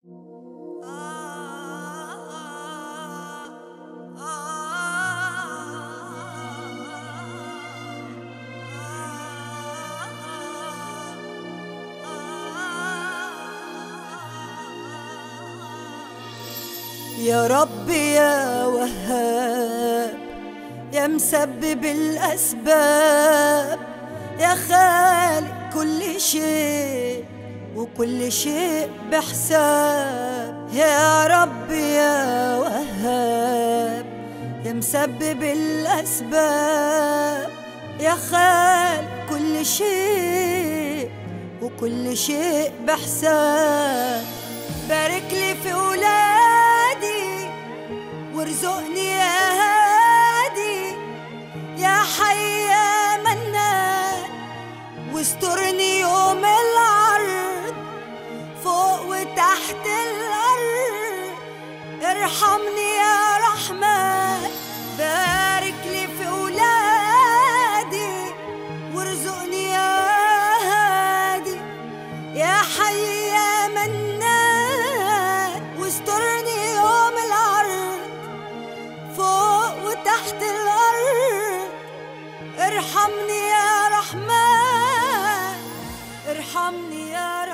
يا رب يا وهاب يا مسبب الأسباب يا خالق كل شيء وكل شيء بحساب يا رب يا وهاب يا مسبب الأسباب يا خالق كل شيء وكل شيء بحساب بارك لي في ولادي وارزقني يا هادي يا حي يا منان واسترني يوم العرض فوق وتحت الأرض ارحمني يا رحمن بارك لي في ولادي وارزقني يا هادي يا حي يا منان واسترني يوم العرض فوق وتحت الأرض ارحمني يا رحمن ارحمني يا